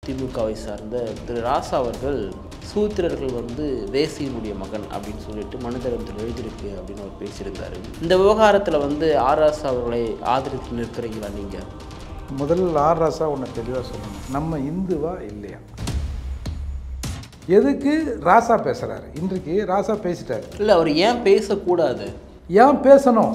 திமுகவை சார்ந்த திரு ராசா அவர்கள் சூத்திரர்கள் வந்து வேசியினுடைய மகன் அப்படின்னு சொல்லிட்டு மனுதரத்தில் எழுதியிருக்கு அப்படின்னு அவர் பேசியிருந்தார் இந்த விவகாரத்தில் வந்து ஆர் ராசா அவர்களை ஆதரித்து நிற்கிறீங்களா நீங்கள் முதல்ல ஆர் ராசா ஒன்று தெளிவாக சொல்லணும் நம்ம இந்துவா இல்லையா எதுக்கு ராசா பேசுகிறாரு இன்றைக்கு ராசா பேசிட்டாரு இல்லை அவர் ஏன் பேசக்கூடாது ஏன் பேசணும்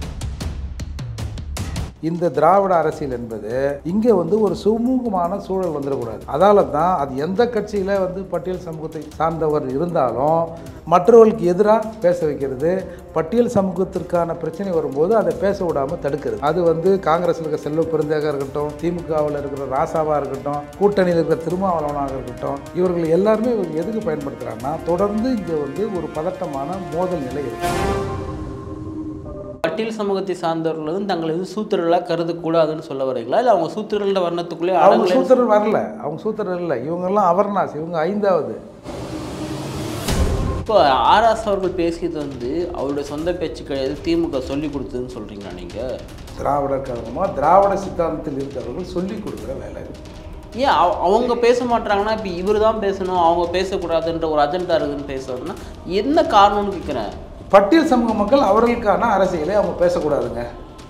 இந்த திராவிட அரசியல் என்பது இங்கே வந்து ஒரு சுமூகமான சூழல் வந்துடக்கூடாது அதால தான் அது எந்த கட்சியில் வந்து பட்டியல் சமூகத்தை சார்ந்தவர் இருந்தாலும் மற்றவர்களுக்கு எதிராக பேச வைக்கிறது பட்டியல் சமூகத்திற்கான பிரச்சனை வரும்போது அதை பேச விடாமல் தடுக்கிறது அது வந்து காங்கிரஸில் இருக்கிற செல்வ பெருந்தேகா இருக்கட்டும் திமுகவில் இருக்கிற ராசாவாக இருக்கட்டும் கூட்டணியில் இருக்கிற திருமாவளவனாக இருக்கட்டும் இவர்கள் எல்லாருமே இவங்க எதுக்கு பயன்படுத்துகிறாங்கன்னா தொடர்ந்து இங்கே வந்து ஒரு பதட்டமான மோதல் நிலை இருக்கு பட்டியல் சமூகத்தை சார்ந்தவர்கள் வந்து தங்களை வந்து சூத்திரர்களாக கருதக்கூடாதுன்னு சொல்ல வரீங்களா இல்லை அவங்க சூத்திரர்கள வர்ணத்துக்குள்ளே அவங்க அடங்கலை சூத்திரர் வரல அவங்க சூத்திரர் இல்லை இவங்கெல்லாம் அவர்னாஸ் இவங்க ஐந்தாவது இப்போ ஆர்எஸ் அவர்கள் பேசியது வந்து அவருடைய சொந்த பேச்சு கிடையாது திமுக சொல்லி கொடுத்ததுன்னு சொல்கிறீங்களா நீங்கள் திராவிடர் கழகமாக திராவிட சித்தாந்தத்தில் இருக்கிறவர்கள் சொல்லிக் கொடுக்குற வேலை இது. ஏன் அவ- அவங்க பேச மாட்டாங்கன்னா இப்போ இவர் தான் பேசணும் அவங்க பேசக்கூடாதுன்ற ஒரு அஜெண்டா இருக்குதுன்னு பேசுறதுன்னா என்ன காரணம்னு கேட்குறேன் பட்டியல் சமூக மக்கள் அவர்களுக்கான அரசியலை அவங்க பேசக்கூடாதுங்க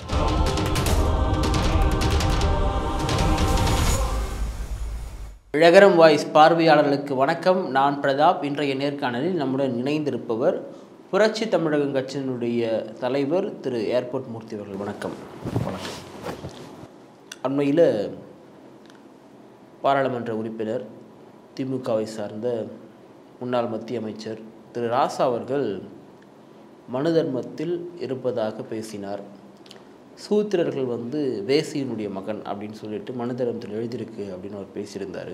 இழகரம் வாய்ஸ் பார்வையாளர்களுக்கு வணக்கம் நான் பிரதாப் இன்றைய நேர்காணலில் நம்முடன் இணைந்திருப்பவர் புரட்சி தமிழகம் கட்சியினுடைய தலைவர் திரு ஏர்போர்ட் மூர்த்தி அவர்கள் வணக்கம் வணக்கம் அண்மையில் பாராளுமன்ற உறுப்பினர் திமுகவை சார்ந்த முன்னாள் மத்திய அமைச்சர் திரு ராசா அவர்கள் மனு தர்மத்தில் இருப்பதாக பேசினார் சூத்திரர்கள் வந்து வேசியினுடைய மகன் அப்படின்னு சொல்லிட்டு மனு தர்மத்தில் எழுதியிருக்கு அப்படின்னு அவர் பேசியிருந்தார்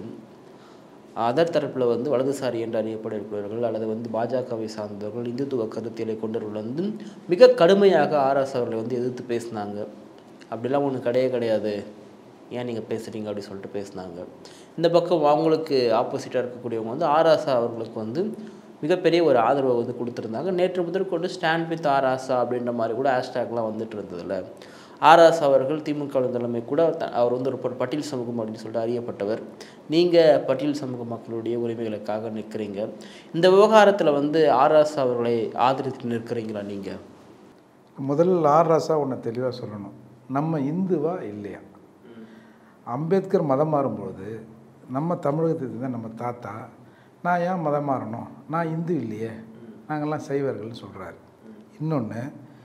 அதர் தரப்பில் வந்து வலதுசாரி என்று அறியப்படக்கூடியவர்கள் அல்லது வந்து பாஜகவை சார்ந்தவர்கள் இந்துத்துவ கருத்தியலை கொண்டவர்கள் வந்து மிக கடுமையாக ஆர்எஸ் அவர்களை வந்து எதிர்த்து பேசினாங்க அப்படிலாம் ஒன்று கிடையவே கிடையாது ஏன் நீங்கள் பேசுகிறீங்க அப்படி சொல்லிட்டு பேசினாங்க இந்த பக்கம் அவங்களுக்கு ஆப்போசிட்டாக இருக்கக்கூடியவங்க வந்து ஆராசா அவர்களுக்கு வந்து மிகப்பெரிய ஒரு ஆதரவை வந்து கொடுத்துருந்தாங்க நேற்று முதற்கொண்டு ஸ்டாண்ட் வித் ஆராசா அப்படின்ற மாதிரி கூட ஹேஷ்டேக்லாம் வந்துட்டு இருந்ததில்ல ஆர்எஸ் அவர்கள் திமுக தலைமை கூட த- அவர் வந்து ஒரு ப- பட்டியல் சமூகம் அப்படின்னு சொல்லிட்டு அறியப்பட்டவர் நீங்கள் பட்டியல் சமூக மக்களுடைய உரிமைகளுக்காக நிற்கிறீங்க இந்த விவகாரத்தில் வந்து ஆர்எஸ் அவர்களை ஆதரித்து நிற்கிறீங்களா நீங்கள் முதல்ல ஆர் ராசா ஒன்று தெளிவாக சொல்லணும் நம்ம இந்துவா இல்லையா அம்பேத்கர் மதம் மாறும்போது நம்ம தமிழகத்தை சேர்ந்த நம்ம தாத்தா நான் ஏன் மதம் மாறணும் நான் இந்து இல்லையே நாங்கள்லாம் சைவர்கள்னு சொல்கிறாரு இன்னொன்று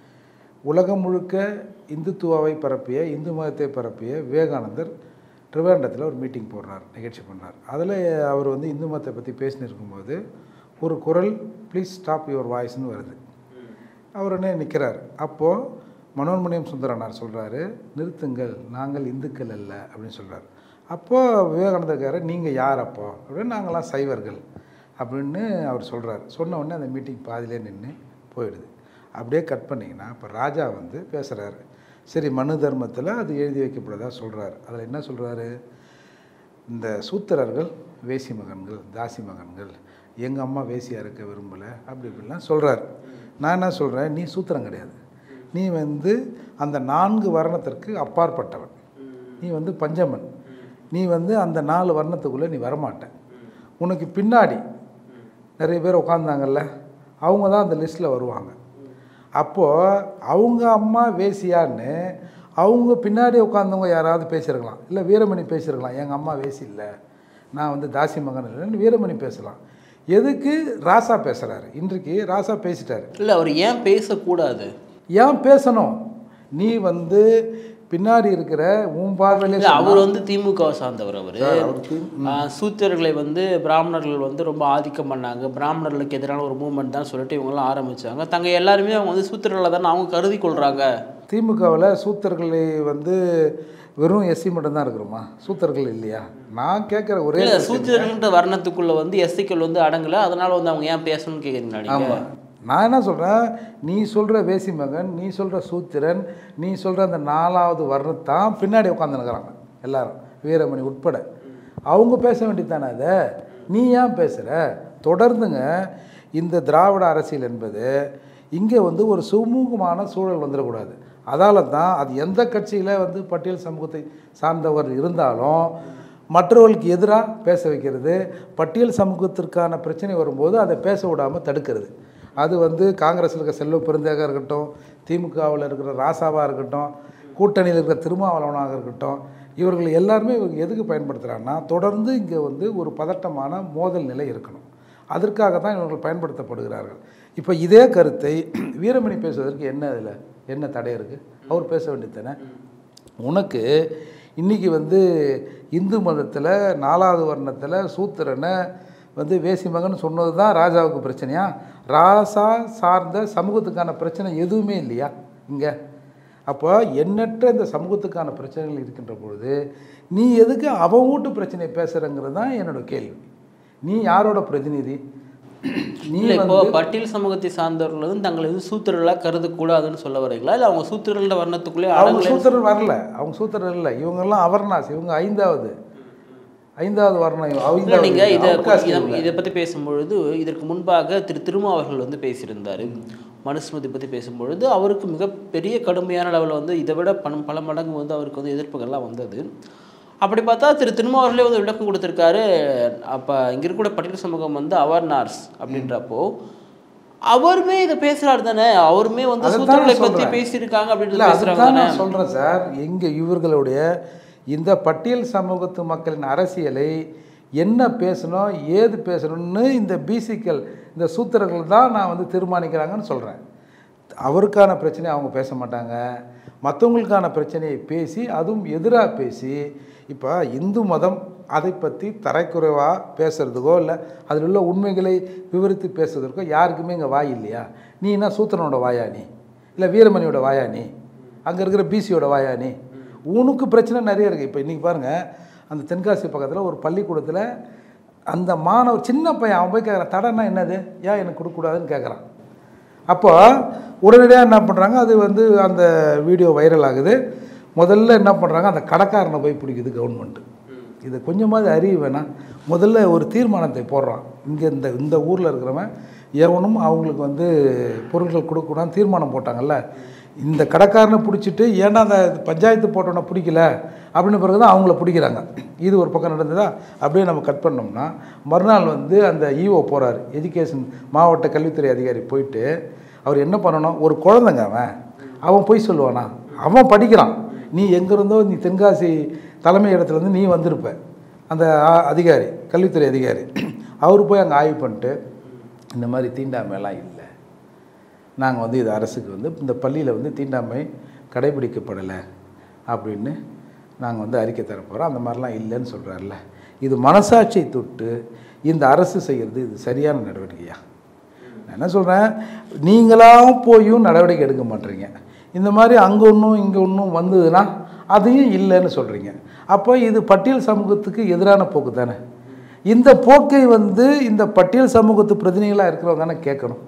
உலகம் முழுக்க இந்துத்துவாவை பரப்பிய இந்து மதத்தை பரப்பிய விவேகானந்தர் ட்ரிவேண்டத்தில் ஒரு மீட்டிங் போடுறார் நிகழ்ச்சி பண்ணார் அதில் அவர் வந்து இந்து மதத்தை பற்றி பேசின்னு இருக்கும்போது ஒரு குரல் ப்ளீஸ் ஸ்டாப் யுவர் வாய்ஸ்னு வருது அவர் உடனே நிற்கிறார் அப்போது மனோன்மணியம் சுந்தரனார் சொல்கிறாரு நிறுத்துங்கள் நாங்கள் இந்துக்கள் அல்ல அப்படின்னு சொல்கிறார் அப்போது விவேகானந்தக்காரர் நீங்கள் யார் அப்போ அப்படின்னு நாங்களாம் சைவர்கள் அப்படின்னு அவர் சொல்கிறார் சொன்ன உடனே அந்த மீட்டிங் பாதியிலே நின்று போயிடுது அப்படியே கட் பண்ணிங்கன்னா இப்போ ராஜா வந்து பேசுகிறாரு சரி மனு தர்மத்தில் அது எழுதி வைக்கப்படுறதா சொல்கிறார் அதில் என்ன சொல்கிறாரு இந்த சூத்திரர்கள் வேசி மகன்கள் தாசி மகன்கள் எங்கள் அம்மா வேசியாக இருக்க விரும்பலை அப்படி இப்படிலாம் சொல்கிறார் நான் என்ன சொல்கிறேன் நீ சூத்திரம் கிடையாது நீ வந்து அந்த நான்கு வர்ணத்திற்கு அப்பாற்பட்டவன் நீ வந்து பஞ்சமன் நீ வந்து அந்த நாலு வர்ணத்துக்குள்ளே நீ வரமாட்ட உனக்கு பின்னாடி நிறைய பேர் உட்காந்தாங்கல்ல அவங்க தான் அந்த லிஸ்ட்டில் வருவாங்க அப்போது அவங்க அம்மா வேசியான்னு அவங்க பின்னாடி உட்காந்தவங்க யாராவது பேசியிருக்கலாம் இல்லை வீரமணி பேசியிருக்கலாம் எங்கள் அம்மா வேசி இல்லை நான் வந்து தாசி மகன் இல்லைன்னு வீரமணி பேசலாம் எதுக்கு ராசா பேசுகிறாரு இன்றைக்கு ராசா பேசிட்டாரு இல்லை அவர் ஏன் பேசக்கூடாது ஏன் பேசணும் நீ வந்து பின்னாடி இருக்கிற உன் பார்வையிலே இல்லை அவர் வந்து திமுகவை சார்ந்தவர் அவர் அவர் தி- சூத்திரர்களை வந்து பிராமணர்கள் வந்து ரொம்ப ஆதிக்கம் பண்ணாங்க பிராமணர்களுக்கு எதிரான ஒரு மூவ்மெண்ட் தான் சொல்லிட்டு இவங்கெல்லாம் ஆரம்பிச்சாங்க தங்க எல்லாருமே அவங்க வந்து சூத்திரர்களை தானே அவங்க கருதி கொள்கிறாங்க திமுகவில் சூத்தர்களை வந்து வெறும் எஸ்சி மட்டும்தான் இருக்கிறோமா சூத்தர்கள் இல்லையா நான் கேட்குற ஒரே இல்லை சூத்திரர்கள்ன்ற வர்ணத்துக்குள்ள வந்து எஸ்சிக்கள் வந்து அடங்கலை அதனால வந்து அவங்க ஏன் பேசணும்னு கேட்குறீங்களா நீங்கள் ஆமாம் நான் என்ன சொல்கிறேன் நீ சொல்கிற வேசி மகன் நீ சொல்கிற சூத்திரன் நீ சொல்கிற அந்த நாலாவது வர்ணத்தான் பின்னாடி உட்காந்துருக்குறாங்க எல்லாரும் வீரமணி உட்பட அவங்க பேச வேண்டியது தானே அதை நீ ஏன் பேசுகிற தொடர்ந்துங்க இந்த திராவிட அரசியல் என்பது இங்கே வந்து ஒரு சுமூகமான சூழல் வந்துடக்கூடாது அதால தான் அது எந்த கட்சியில் வந்து பட்டியல் சமூகத்தை சார்ந்தவர் இருந்தாலும் மற்றவர்களுக்கு எதிராக பேச வைக்கிறது பட்டியல் சமூகத்திற்கான பிரச்சனை வரும்போது அதை பேச விடாமல் தடுக்கிறது அது வந்து காங்கிரஸில் இருக்க செல்வ பெருந்தேகா இருக்கட்டும் திமுகவில் இருக்கிற ராசாவாக இருக்கட்டும் கூட்டணியில் இருக்கிற திருமாவளவனாக இருக்கட்டும் இவர்கள் எல்லாருமே இவங்க எதுக்கு பயன்படுத்துகிறாங்கன்னா தொடர்ந்து இங்கே வந்து ஒரு பதட்டமான மோதல் நிலை இருக்கணும் அதற்காக தான் இவர்கள் பயன்படுத்தப்படுகிறார்கள் இப்போ இதே கருத்தை வீரமணி பேசுவதற்கு என்ன அதில் என்ன தடை இருக்குது அவர் பேச வேண்டியது தானே உனக்கு இன்றைக்கி வந்து இந்து மதத்தில் நாலாவது வர்ணத்தில் சூத்திரனை வந்து வேசி மகன் சொன்னது தான் ராஜாவுக்கு பிரச்சனையா ராசா சார்ந்த சமூகத்துக்கான பிரச்சனை எதுவுமே இல்லையா இங்கே அப்போ எண்ணற்ற இந்த சமூகத்துக்கான பிரச்சனைகள் இருக்கின்ற பொழுது நீ எதுக்கு அவன் வீட்டு பிரச்சனையை பேசுகிறங்கிறது தான் என்னோட கேள்வி நீ யாரோட பிரதிநிதி நீ இல்லை இப்போ வந்து பட்டியல் சமூகத்தை சார்ந்தவர்கள் வந்து தங்களை வந்து சூத்திரர்களாக கருதக்கூடாதுன்னு சொல்ல வரீங்களா இல்லை அவங்க சூத்திரர்கள வர்ணத்துக்குள்ளே அவங்க அடங்கலை சூத்திரர் வரல அவங்க சூத்திரர் இல்லை இவங்கெல்லாம் அவர்னாஸ் இவங்க ஐந்தாவது ஐந்தாவது வர்ணம் இல்லை ஐந்தாவது நீங்கள் இதை outcast இதை- இவங்க. இதை பற்றி பேசும்பொழுது இதற்கு முன்பாக திரு திருமா அவர்கள் வந்து பேசியிருந்தார் மனுஸ்மிருதி பற்றி பேசும்பொழுது அவருக்கு மிகப்பெரிய கடுமையான லெவலில் வந்து இதை விட பணம் பல மடங்கு வந்து அவருக்கு வந்து எதிர்ப்புகள்லாம் வந்தது அப்படி பார்த்தா திரு திருமா அவர்களே வந்து விளக்கம் கொடுத்துருக்காரு அப்போ இங்கே இருக்கக்கூடிய பட்டியல் சமூகம் வந்து அவர்னார்ஸ் அப்படின்றப்போ அவருமே இதை பேசுறாரு தானே அவருமே வந்து அதைத்தான் சூத்திரங்களை நான் பற்றி சொல்றேன். பேசியிருக்காங்க இல்லை அப்படின்னு பேசுறாங்க அதுதான் தானே நான் சொல்கிறேன் சார் இங்கே இவர்களுடைய இந்த பட்டியல் சமூகத்து மக்களின் அரசியலை என்ன பேசணும் ஏது பேசணும்னு இந்த பிசிக்கள் இந்த சூத்திரர்கள் தான் நான் வந்து தீர்மானிக்கிறாங்கன்னு சொல்கிறேன் அவருக்கான பிரச்சனையை அவங்க பேச மாட்டாங்க மற்றவங்களுக்கான பிரச்சனையை பேசி அதுவும் எதிராக பேசி இப்போ இந்து மதம் அதை பற்றி தரைக்குறைவாக பேசுகிறதுக்கோ இல்லை அதில் உள்ள உண்மைகளை விவரித்து பேசுவதற்கோ யாருக்குமே இங்கே வாய் இல்லையா நீ என்ன சூத்திரனோட வாயா நீ இல்லை வீரமணியோட வாயா நீ அங்கே இருக்கிற பிசியோட வாயா நீ உனக்கு பிரச்சனை நிறைய இருக்குது இப்போ இன்றைக்கி பாருங்கள் அந்த தென்காசி பக்கத்தில் ஒரு பள்ளிக்கூடத்தில் அந்த மாணவர் சின்ன பையன் அவன் போய் கேட்குறான் தடைன்னா என்னது ஏன் எனக்கு கொடுக்கக்கூடாதுன்னு கேட்குறான் அப்போ உடனடியாக என்ன பண்ணுறாங்க அது வந்து அந்த வீடியோ வைரல் ஆகுது முதல்ல என்ன பண்ணுறாங்க அந்த கடைக்காரனை போய் பிடிக்குது கவர்மெண்ட்டு இது கொஞ்சமாவது அறிவு வேணாம் முதல்ல ஒரு தீர்மானத்தை போடுறான் இங்கே இந்த இந்த ஊரில் இருக்கிறவன் எவனும் அவங்களுக்கு வந்து பொருட்கள் கொடுக்கக்கூடாதுன்னு தீர்மானம் போட்டாங்கல்ல இந்த கடைக்காரனை பிடிச்சிட்டு ஏன்டா அந்த பஞ்சாயத்து போட்டவனை பிடிக்கல அப்படின்னு பிறகு தான் அவங்கள பிடிக்கிறாங்க இது ஒரு பக்கம் நடந்ததா அப்படியே நம்ம கட் பண்ணோம்னா மறுநாள் வந்து அந்த ஈஓ போகிறார் எஜுகேஷன் மாவட்ட கல்வித்துறை அதிகாரி போயிட்டு அவர் என்ன பண்ணணும் ஒரு குழந்தைங்க அவன் அவன் போய் சொல்லுவானா அவன் படிக்கிறான் நீ எங்கேருந்தோ நீ தென்காசி தலைமை இடத்துலேருந்து நீ வந்திருப்ப அந்த ஆ- அதிகாரி கல்வித்துறை அதிகாரி அவர் போய் அங்கே ஆய்வு பண்ணிட்டு இந்த மாதிரி தீண்டாமைலாம் இல்லை நாங்கள் வந்து இது அரசுக்கு வந்து இந்த பள்ளியில் வந்து தீண்டாமை கடைபிடிக்கப்படலை அப்படின்னு நாங்கள் வந்து அறிக்கை தர போகிறோம் அந்த மாதிரிலாம் இல்லைன்னு சொல்கிறாருல்ல இது மனசாட்சியை தொட்டு இந்த அரசு செய்கிறது இது சரியான நடவடிக்கையா நான் என்ன சொல்கிறேன் நீங்களாகவும் போயும் நடவடிக்கை எடுக்க மாட்டீங்க இந்த மாதிரி அங்கே ஒன்றும் இங்கே ஒன்றும் வந்ததுன்னா அதையும் இல்லைன்னு சொல்கிறீங்க அப்போ இது பட்டியல் சமூகத்துக்கு எதிரான போக்கு தானே இந்த போக்கை வந்து இந்த பட்டியல் சமூகத்து பிரதிநிதிகளாக இருக்கிறவங்க தானே கேட்கணும்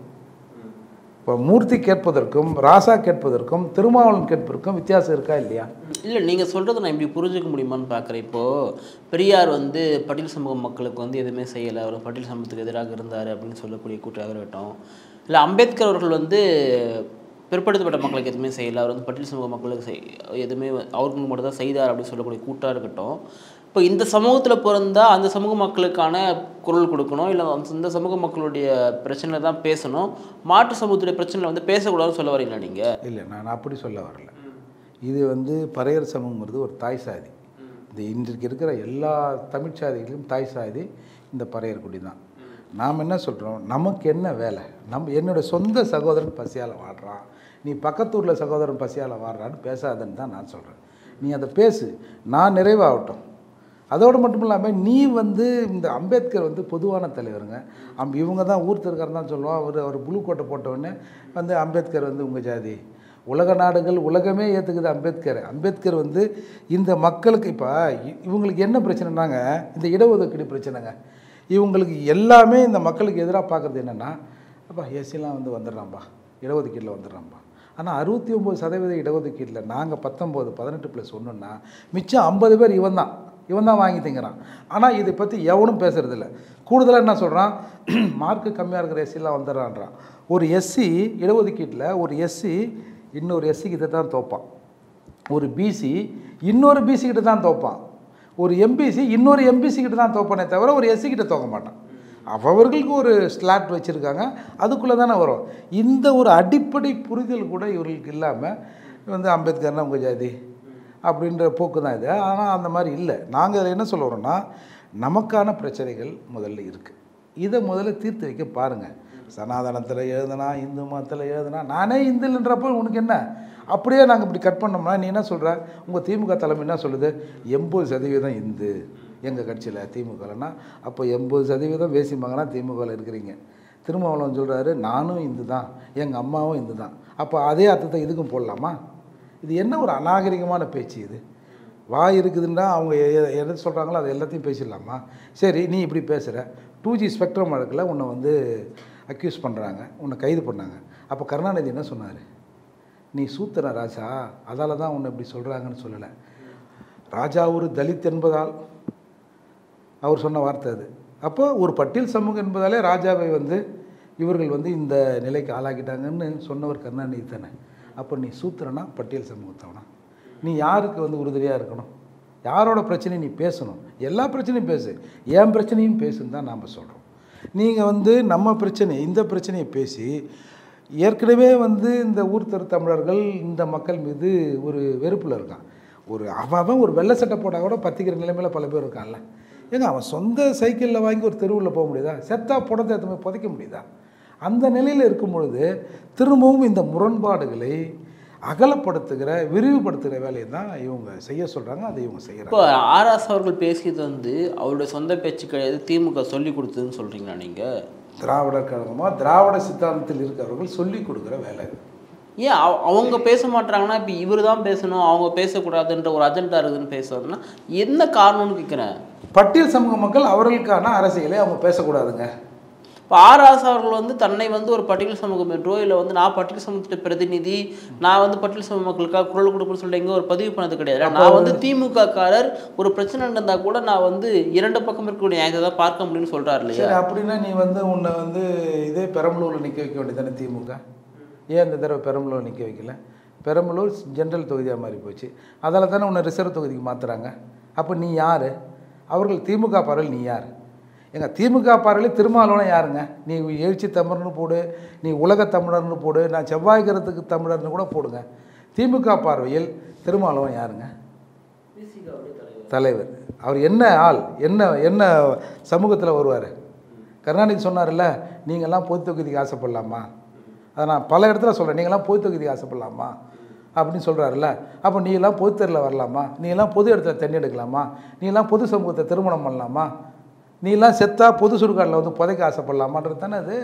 இப்போ மூர்த்தி கேட்பதற்கும் ராசா கேட்பதற்கும் திருமாவளவன் கேட்பதற்கும் வித்தியாசம் இருக்கா இல்லையா இல்லை நீங்கள் சொல்கிறத நான் இப்படி புரிஞ்சுக்க முடியுமான்னு பார்க்குறேன் இப்போது பெரியார் வந்து பட்டியல் சமூக மக்களுக்கு வந்து எதுவுமே செய்யலை அவர் பட்டியல் சமூகத்துக்கு எதிராக இருந்தார் அப்படின்னு சொல்லக்கூடிய கூட்டாக இருக்கட்டும் இல்லை அம்பேத்கர் அவர்கள் வந்து பிற்படுத்தப்பட்ட மக்களுக்கு எதுவுமே செய்யலை அவர் வந்து பட்டியல் சமூக மக்களுக்கு செய் எதுவுமே அவர்களுக்கு மட்டும் தான் செய்தார் அப்படின்னு சொல்லக்கூடிய கூட்டாக இருக்கட்டும் இப்போ இந்த சமூகத்தில் பிறந்தா அந்த சமூக மக்களுக்கான குரல் கொடுக்கணும் இல்லை இந்த சமூக மக்களுடைய பிரச்சனை தான் பேசணும் மாற்று சமூகத்துடைய பிரச்சனை வந்து பேசக்கூடாதுன்னு சொல்ல வரீங்களா நீங்கள் இல்லை நான் அப்படி சொல்ல வரல இது வந்து பறையர் சமூகங்கிறது ஒரு தாய் சாதி இந்த இன்றைக்கு இருக்கிற எல்லா தமிழ் சாதிகளிலும் தாய் சாதி இந்த பறையர் குடி தான் நாம் என்ன சொல்கிறோம் நமக்கு என்ன வேலை நம்ம என்னோட சொந்த சகோதரன் பசியால் வாடுறான் நீ பக்கத்தூரில் சகோதரன் பசியால் வாடுறான்னு பேசாதன்னு தான் நான் சொல்கிறேன் நீ அதை பேசு நான் நிறைவாகட்டும் அதோடு மட்டும் இல்லாமல் நீ வந்து இந்த அம்பேத்கர் வந்து பொதுவான தலைவருங்க அம் இவங்க தான் ஊர் திருக்காரன் தான் சொல்லுவோம் அவர் அவர் புளு கோட்டை போட்டவுடனே வந்து அம்பேத்கர் வந்து உங்கள் ஜாதி உலக நாடுகள் உலகமே ஏற்றுக்குது அம்பேத்கர் அம்பேத்கர் வந்து இந்த மக்களுக்கு இப்போ இவங்களுக்கு என்ன பிரச்சனைனாங்க இந்த இடஒதுக்கீடு பிரச்சனைங்க இவங்களுக்கு எல்லாமே இந்த மக்களுக்கு எதிராக பார்க்குறது என்னென்னா அப்பா எஸ்சிலாம் வந்து வந்துடுறான்பா இடஒதுக்கீட்டில் வந்துடுறான்பா ஆனால் அறுபத்தி ஒம்பது சதவீத இடஒதுக்கீட்டில் நாங்கள் பத்தொம்போது பதினெட்டு ப்ளஸ் ஒன்றுன்னா மிச்சம் ஐம்பது பேர் இவன் தான் இவன் தான் வாங்கி திங்கிறான் ஆனால் இதை பற்றி எவனும் பேசுறதில்ல கூடுதலாக என்ன சொல்கிறான் மார்க்கு கம்மியாக இருக்கிற எஸ்சிலாம் வந்துடுறான்றான் ஒரு எஸ்சி இடஒதுக்கீட்டில் ஒரு எஸ்சி இன்னொரு எஸ்சி கிட்ட தான் தோப்பான் ஒரு பிசி இன்னொரு பிசி கிட்ட தான் தோப்பான் ஒரு எம்பிசி இன்னொரு எம்பிசி கிட்ட தான் தோப்பனே தவிர ஒரு எஸ்சி கிட்ட தோக்க மாட்டான் அவர்களுக்கு ஒரு ஸ்லாட் வச்சுருக்காங்க அதுக்குள்ளே தானே வரும் இந்த ஒரு அடிப்படை புரிதல் கூட இவர்களுக்கு இல்லாமல் வந்து அம்பேத்கர்னா உங்கள் ஜாதி அப்படின்ற போக்கு தான் இது ஆனால் அந்த மாதிரி இல்லை நாங்கள் இதில் என்ன சொல்ல வரோம்னா நமக்கான பிரச்சனைகள் முதல்ல இருக்குது இதை முதல்ல தீர்த்து வைக்க பாருங்கள் சனாதனத்தில் எழுதுனா இந்து மதத்தில் எழுதுனா நானே இந்துன்றப்போ உனக்கு என்ன அப்படியே நாங்கள் இப்படி கட் பண்ணோம்னா நீ என்ன சொல்கிற உங்கள் திமுக தலைமை என்ன சொல்லுது எண்பது சதவீதம் இந்து எங்கள் கட்சியில் திமுகலன்னா அப்போ எண்பது சதவீதம் வேசி மகனா திமுகவில் இருக்கிறீங்க திருமாவளவன் சொல்கிறாரு நானும் இந்து தான் எங்கள் அம்மாவும் இந்து தான் அப்போ அதே அர்த்தத்தை இதுக்கும் போடலாமா இது என்ன ஒரு அநாகரிகமான பேச்சு இது வாய் இருக்குதுன்னா அவங்க எ- எதை சொல்கிறாங்களோ அது எல்லாத்தையும் பேசிடலாமா சரி நீ இப்படி பேசுகிற டூ ஜி ஸ்பெக்ட்ரம் வழக்கில் உன்னை வந்து அக்யூஸ் பண்ணுறாங்க உன்னை கைது பண்ணாங்க அப்போ கருணாநிதி என்ன சொன்னார் நீ சூத்திர ராஜா அதால தான் உன்னை இப்படி சொல்கிறாங்கன்னு சொல்லலை ராஜா ஒரு தலித் என்பதால் அவர் சொன்ன வார்த்தை அது அப்போ ஒரு பட்டியல் சமூகம் என்பதாலே ராஜாவை வந்து இவர்கள் வந்து இந்த நிலைக்கு ஆளாக்கிட்டாங்கன்னு சொன்னவர் கருணாநிதி தானே அப்போ நீ சூத்திரனா பட்டியல் சமூகத்தவனா நீ யாருக்கு வந்து உறுதுணையாக இருக்கணும் யாரோட பிரச்சனையும் நீ பேசணும் எல்லா பிரச்சனையும் பேசு என் பிரச்சனையும் பேசுன்னு தான் நாம் சொல்கிறோம் நீங்கள் வந்து நம்ம பிரச்சனை இந்த பிரச்சனையை பேசி ஏற்கனவே வந்து இந்த ஊர் தெரு தமிழர்கள் இந்த மக்கள் மீது ஒரு வெறுப்பில் இருக்கான் ஒரு அவன் அவன் ஒரு வெள்ளை சட்டை போட்டால் கூட பத்திக்கிற நிலைமையில் பல பேர் இருக்கான்ல ஏங்க அவன் சொந்த சைக்கிளில் வாங்கி ஒரு தெருவில் போக முடியுதா செத்தா புடத்தை எடுத்து போய் புதைக்க முடியுதா அந்த நிலையில் இருக்கும் பொழுது திரும்பவும் இந்த முரண்பாடுகளை அகலப்படுத்துகிற விரிவுபடுத்துகிற வேலையை தான் இவங்க செய்ய சொல்கிறாங்க அதை இவங்க செய்கிறாங்க இப்போ ஆர்எஸ் அவர்கள் பேசியது வந்து அவருடைய சொந்த பேச்சு கிடையாது திமுக சொல்லி கொடுத்ததுன்னு சொல்கிறீங்களா நீங்கள் திராவிடர் கழகமாக திராவிட சித்தாந்தத்தில் இருக்கிறவர்கள் சொல்லிக் கொடுக்குற வேலை இது ஏன் அவ- அவங்க பேச மாட்டாங்கன்னா இப்போ இவர் தான் பேசணும் அவங்க பேசக்கூடாதுன்ற ஒரு அஜெண்டா இருக்குதுன்னு பேசுறதுன்னா என்ன காரணம்னு கேட்குறேன் பட்டியல் சமூக மக்கள் அவர்களுக்கான அரசியலை அவங்க பேசக்கூடாதுங்க இப்போ ஆர்எஸ் அவர்கள் வந்து தன்னை வந்து ஒரு பட்டியல் சமூகம் என்றோ இல்லை வந்து நான் பட்டியல் சமூகத்திட்ட பிரதிநிதி நான் வந்து பட்டியல் சமூக மக்களுக்காக குரல் கொடுப்பேன்னு சொல்லிட்டு எங்கே ஒரு பதிவு பண்ணது கிடையாது நான் வந்து திமுக காரர் ஒரு பிரச்சனை நடந்தா கூட நான் வந்து இரண்டு பக்கம் இருக்கக்கூடிய நியாயத்தை தான் பார்க்க முடியும்னு சொல்றாரு இல்லையா சரி அப்படின்னா நீ வந்து உன்னை வந்து இதே பெரம்பலூரில் நிற்க வைக்க வேண்டியதானே திமுக ஏன் இந்த தடவை பெரம்பலூர் நிற்க வைக்கல பெரம்பலூர் ஜென்ரல் தொகுதியாக மாறி போச்சு அதால் தானே உன்னை ரிசர்வ் தொகுதிக்கு மாற்றுறாங்க அப்போ நீ யார் அவர்கள் திமுக பார்வையில் நீ யார் எங்க திமுக பார்வையில் திருமாவளவன் யாருங்க நீ எழுச்சி தமிழர்னு போடு நீ உலக தமிழர்னு போடு நான் செவ்வாய்க்கிறதுக்கு தமிழர்னு கூட போடுங்க திமுக பார்வையில் திருமாவளவன் யாருங்க தலைவர் அவர் என்ன ஆள் என்ன என்ன சமூகத்தில் வருவார் கருணாநிதி சொன்னார்ல நீங்கள்லாம் பொது தொகுதிக்கு ஆசைப்படலாமா அதை நான் பல இடத்துல சொல்கிறேன் நீங்கள்லாம் பொது தொகுதிக்கு ஆசைப்படலாமா அப்படின்னு சொல்கிறாருல்ல அப்போ நீ எல்லாம் பொது தெருவில் வரலாமா நீ எல்லாம் பொது இடத்துல தண்ணி எடுக்கலாமா நீ எல்லாம் பொது சமூகத்தை திருமணம் பண்ணலாமா நீ எல்லாம் செத்தா பொது சுடுகாட்டில் வந்து புதைக்க ஆசைப்படலாமான்றது தானே அது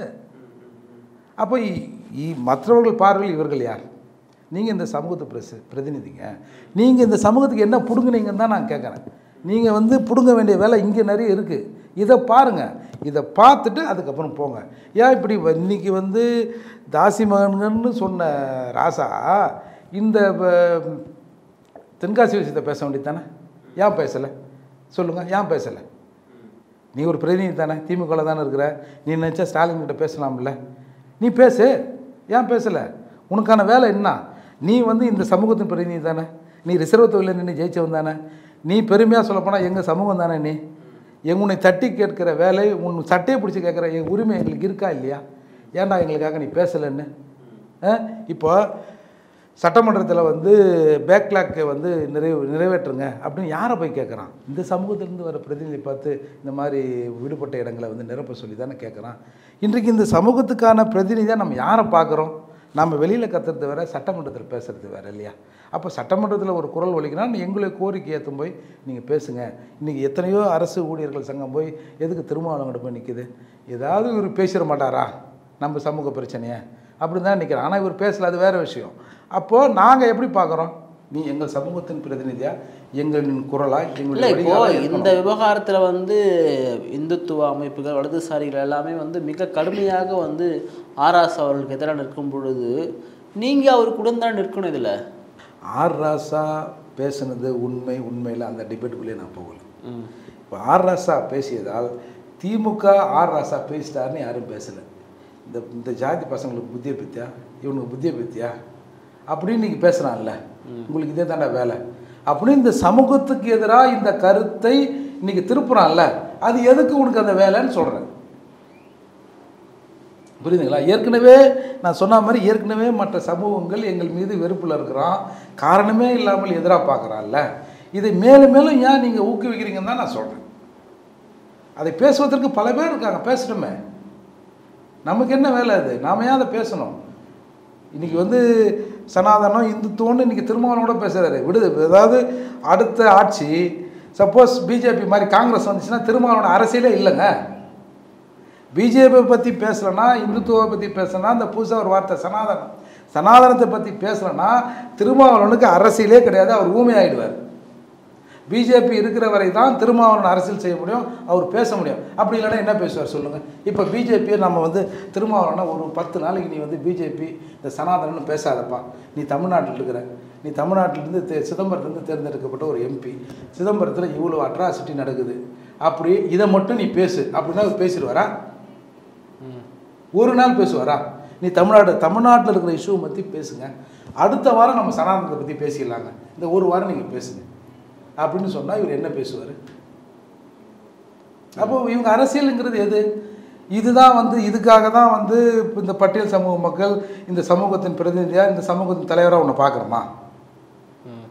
அப்போ இ- இ- மற்றவர்கள் பார்வையில் இவர்கள் யார் நீங்கள் இந்த சமூகத்து பிரஸ் பிரதிநிதிங்க நீங்கள் இந்த சமூகத்துக்கு என்ன பிடுங்குனீங்கன்னு தான் நான் கேட்குறேன் நீங்கள் வந்து பிடுங்க வேண்டிய வேலை இங்கே நிறைய இருக்குது இதை பாருங்கள் இதை பார்த்துட்டு அதுக்கப்புறம் போங்க ஏன் இப்படி வ- இன்னைக்கு வந்து தாசி மகன்கள்னு சொன்ன ராசா இந்த வ- தென்காசி விஷயத்தை பேச வேண்டியது தானே ஏன் பேசலை சொல்லுங்கள் ஏன் பேசலை நீ ஒரு பிரதிநிதி தானே திமுகவில் தானே இருக்கிற நீ நினச்சா ஸ்டாலின் கிட்ட பேசலாம்ல நீ பேசு ஏன் பேசலை உனக்கான வேலை என்ன நீ வந்து இந்த சமூகத்தின் பிரதிநிதி தானே நீ ரிசர்வ் தொழிலில் நின்று ஜெயிச்சவன் தானே நீ பெருமையாக சொல்லப்போனால் எங்கள் சமூகம் தானே நீ எங்க உன்னை தட்டி கேட்கிற வேலை உன் சட்டையை பிடிச்சி கேட்குற எங்கள் உரிமை எங்களுக்கு இருக்கா இல்லையா ஏன்டா எங்களுக்காக நீ பேசலைன்னு ஆ? இப்போ சட்டமன்றத்தில் வந்து பேக்லாக்கை வந்து நிறைவு நிறைவேற்றுங்க அப்படின்னு யாரை போய் கேட்குறான் இந்த சமூகத்திலேருந்து வர பிரதிநிதி பார்த்து இந்த மாதிரி விடுபட்ட இடங்களை வந்து நிரப்ப சொல்லி தானே கேட்குறான் இன்றைக்கு இந்த சமூகத்துக்கான பிரதிநிதியாக நம்ம யாரை பார்க்குறோம் நம்ம வெளியில் கத்துறது வேற சட்டமன்றத்தில் பேசுறது வேற இல்லையா அப்போ சட்டமன்றத்தில் ஒரு குரல் ஒலிக்கணும் எங்களுடைய கோரிக்கை ஏற்றும் போய் நீங்கள் பேசுங்க இன்றைக்கி எத்தனையோ அரசு ஊழியர்கள் சங்கம் போய் எதுக்கு திருமாவளவங்கிட்ட போய் நிற்குது ஏதாவது இவர் பேசிட மாட்டாரா நம்ம சமூக பிரச்சனையை அப்படி தான் நிற்கிறோம் ஆனால் இவர் பேசல அது வேறு விஷயம் அப்போது நாங்கள் எப்படி பார்க்குறோம் நீ எங்கள் சமூகத்தின் பிரதிநிதியா எங்களின் குரலா இல்லை எங்களுடைய இப்போ வடிகாலா இருக்கணும். இந்த விவகாரத்தில் வந்து இந்துத்துவ அமைப்புகள் வலதுசாரிகள் எல்லாமே வந்து மிக கடுமையாக வந்து ஆர்எஸ் அவர்களுக்கு எதிராக நிற்கும் பொழுது நீங்கள் அவர் கூட தான் நிற்கணும் இதில் ஆர் ராசா பேசுனது உண்மை உண்மையில் அந்த டிபேட்டுக்குள்ளேயே நான் போகல இப்போ ஆர் ராசா பேசியதால் திமுக ஆர் ராசா பேசிட்டாருன்னு யாரும் பேசலை இந்த இந்த ஜாதி பசங்களுக்கு புத்திய பித்தியா இவனுக்கு புத்திய பித்தியா அப்படின்னு நீங்கள் பேசுகிறான்ல உங்களுக்கு இதே தாண்டா வேலை அப்படின்னு இந்த சமூகத்துக்கு எதிராக இந்த கருத்தை இன்னைக்கு திருப்புறான்ல அது எதுக்கு உனக்கு அந்த வேலைன்னு சொல்கிறேன் புரியுதுங்களா ஏற்கனவே நான் சொன்ன மாதிரி ஏற்கனவே மற்ற சமூகங்கள் எங்கள் மீது வெறுப்பில் இருக்கிறான் காரணமே இல்லாமல் எதிராக பார்க்குறான்ல இதை மேலும் மேலும் ஏன் நீங்கள் ஊக்குவிக்கிறீங்கன்னு தான் நான் சொல்கிறேன் அதை பேசுவதற்கு பல பேர் இருக்காங்க பேசணுமே நமக்கு என்ன வேலை அது நாம ஏன் அதை பேசணும் இன்னைக்கு வந்து சனாதனம் இந்துத்துவம்னு இன்னைக்கு திருமாவளவன் கூட பேசுகிறாரு விடுது அதாவது அடுத்த ஆட்சி சப்போஸ் பிஜேபி மாதிரி காங்கிரஸ் வந்துச்சுன்னா திருமாவளவன் அரசியலே இல்லைங்க பிஜேபி பற்றி பேசலைன்னா இந்துத்துவை பற்றி பேசலைன்னா இந்த புதுசாக ஒரு வார்த்தை சனாதனம் சனாதனத்தை பற்றி பேசலைன்னா திருமாவளவனுக்கு அரசியலே கிடையாது அவர் ஊமையாயிடுவார் பிஜேபி இருக்கிற வரை தான் திருமாவளவன் அரசியல் செய்ய முடியும் அவர் பேச முடியும் அப்படி இல்லைன்னா என்ன பேசுவார் சொல்லுங்கள் இப்போ பிஜேபியை நம்ம வந்து திருமாவளவனை ஒரு பத்து நாளைக்கு நீ வந்து பிஜேபி இந்த சனாதனம்னு பேசாதப்பா நீ தமிழ்நாட்டில் இருக்கிற நீ தமிழ்நாட்டிலேருந்து தே சிதம்பரத்துலேருந்து தேர்ந்தெடுக்கப்பட்ட ஒரு எம்பி சிதம்பரத்தில் இவ்வளோ அட்ராசிட்டி நடக்குது அப்படி இதை மட்டும் நீ பேசு அப்படின்னா அவர் பேசிடுவாரா ஒரு நாள் பேசுவாரா நீ தமிழ்நாடு தமிழ்நாட்டில் இருக்கிற இஷ்யூவை பற்றி பேசுங்க அடுத்த வாரம் நம்ம சனாதனத்தை பற்றி பேசிடலாங்க இந்த ஒரு வாரம் நீங்கள் பேசுங்க அப்படின்னு சொன்னால் இவர் என்ன பேசுவார் அப்போ இவங்க அரசியலுங்கிறது எது இதுதான் வந்து இதுக்காக தான் வந்து இப்ப இந்த பட்டியல் சமூக மக்கள் இந்த சமூகத்தின் பிரதிநிதியாக இந்த சமூகத்தின் தலைவராக உன்னை பார்க்குறோமா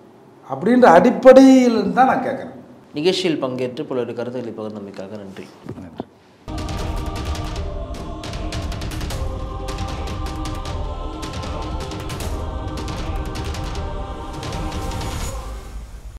அப்படின்ற அடிப்படையில் தான் நான் கேட்குறேன் நிகழ்ச்சியில் பங்கேற்று பல்வேறு கருத்துக்களை பகிர்ந்தமைக்காக நன்றி